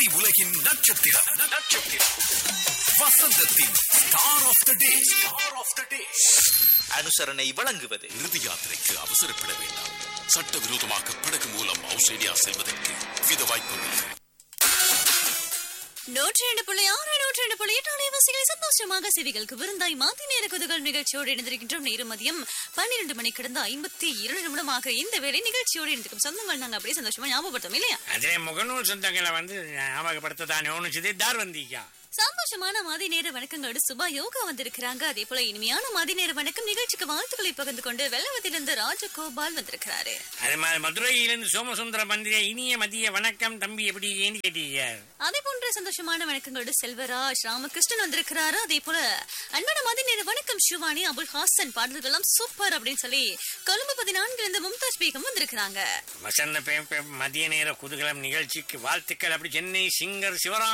திரை உலகின் நட்சத்திரம் நட்சத்திரம் வசந்தத்தின் star of the day star of the day அனுசரணை வழங்குவது இறுதி யாத்திரைக்கு அவசரப்பட வேண்டாம் சட்டவிரோதமாக படகு மூலம் ஆஸ்திரேலியா செல்வதற்கு வித வாய்ப்புள்ளது நூற்றி ரெண்டு புள்ளி ஆறு நூற்றி ரெண்டு புள்ளி எட்டு அலைவாசிகளை சந்தோஷமாக செவிகளுக்கு விருந்தாய் மாத்தி நேர குதுகள் நிகழ்ச்சியோடு இணைந்திருக்கின்றோம் நேரு மதியம் பன்னிரண்டு மணி கடந்த ஐம்பத்தி இரண்டு நிமிடமாக இந்த வேலை நிகழ்ச்சியோடு இணைந்திருக்கும் சொந்தங்கள் நாங்க அப்படியே சந்தோஷமா ஞாபகப்படுத்தோம் இல்லையா அதிலே முகநூல் சொந்தங்களை வந்து ஞாபகப்படுத்த தானே ஒன்று சிதைத்தார் வந்தீங்க சந்தோஷமான மதிய நேர வணக்கங்களோடு சுபா யோகா வந்திருக்கிறாங்க அதே போல இனிமையான மதிய நேர வணக்கம் நிகழ்ச்சிக்கு வாழ்த்துக்களை பகிர்ந்து கொண்டு வெள்ளவத்திலிருந்து ராஜகோபால் வந்திருக்கிறாரு அது மாதிரி மதுரையிலிருந்து சோமசுந்தர மந்திர இனிய மதிய வணக்கம் தம்பி எப்படி ஏன்னு கேட்டீங்க அதே போன்ற சந்தோஷமான வணக்கங்களோடு செல்வராஜ் ராமகிருஷ்ணன் வந்திருக்கிறாரு அதே போல அன்பான மதிய நேர வணக்கம் சிவானி அபுல் ஹாசன் பாடல்கள் எல்லாம் சூப்பர் அப்படின்னு சொல்லி கொழும்பு பதினான்குல இருந்து மும்தாஜ் பேகம் வந்திருக்கிறாங்க வசந்த பே- பே- மதிய நேர குதூகலம் நிகழ்ச்சிக்கு வாழ்த்துக்கள் அப்படி சென்னை சிங்கர் சிவராம்